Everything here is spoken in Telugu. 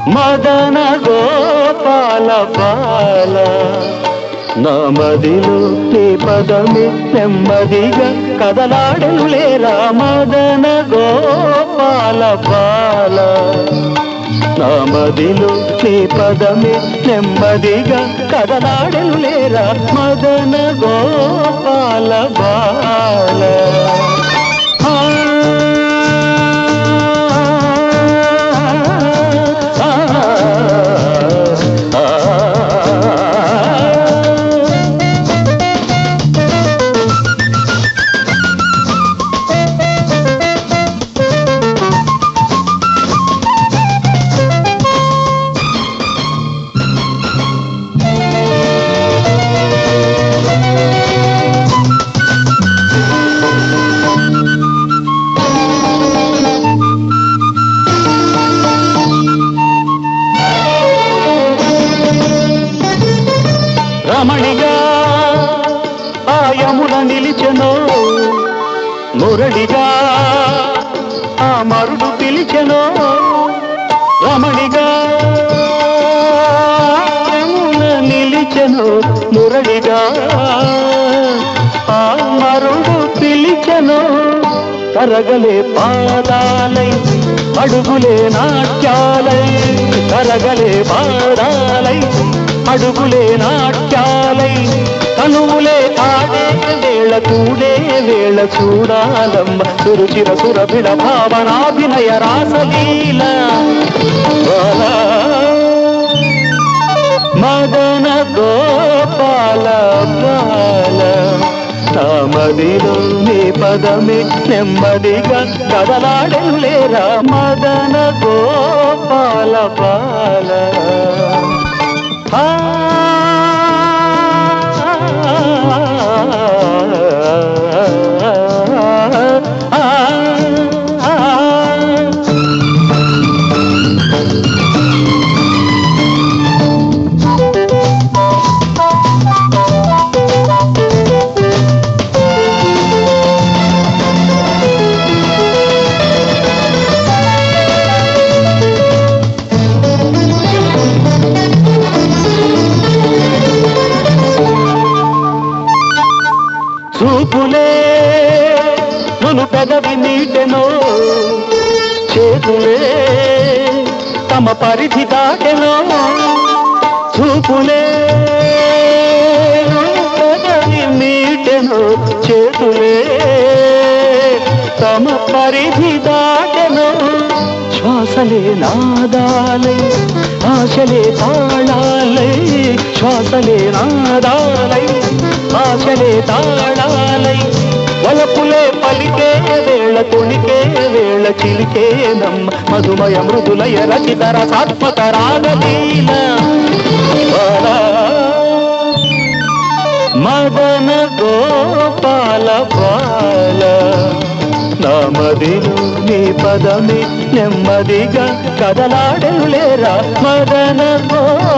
మదన గోపాల బాల నా మదిలో నీ పదమే నెమ్మదిగా కదలాడను లేరా మదన గోపాల బాల నా మదిలో నీ పదమే నెమ్మదిగా కదలాడను లేరా మదన గోపాల బాల ఆ, ఆ, ఆ, ఆ. రమణిగా ఆ యమున నిలిచెను మురళిగా ఆ మరుడు పిలిచెను రమణిగా యమున నిలిచెను మురళిగా ఆ మరుడు పిలిచెను తరగలే పాదాలై అడుగులే నాట్యాలై తరగలే పాదాలై అడుగులే నాట్యాలై తనువులే ఆడే వేళ కూడే వేళ చూడాలమ్మ సురుచిర సురభిడ భావనాభినయ రాసలీల బాలా. మదన గోపాల బాల నా మదిలో నీ పదమే నెమ్మదిగా కదలాడను లేరా మదన గోపాల బాల ఆ, ఆ, ఆ, ఆ. చూపులే నును పెదవి నీటెనో చేతులే తమ పరిధి దాటెనో చూపులే నును పెదవి మీటెనో చేతులే తమ పరిధి దాటెనో శ్వాసలే నాదాలై ఆశలే తాళాలై శ్వాసలే నాదాలై ఆశలే తాళాలై వలపులే పలికే వేళ తొణికే వేళ చిలికే నమ్మ మధుమయ మృదులయ రచిత రసాత్మక రాగలీల బాలా. మదన గోపాల బాల నా మదిలో నీ పదమే నెమ్మదిగా కదలాడను లేరా మదన గోపాల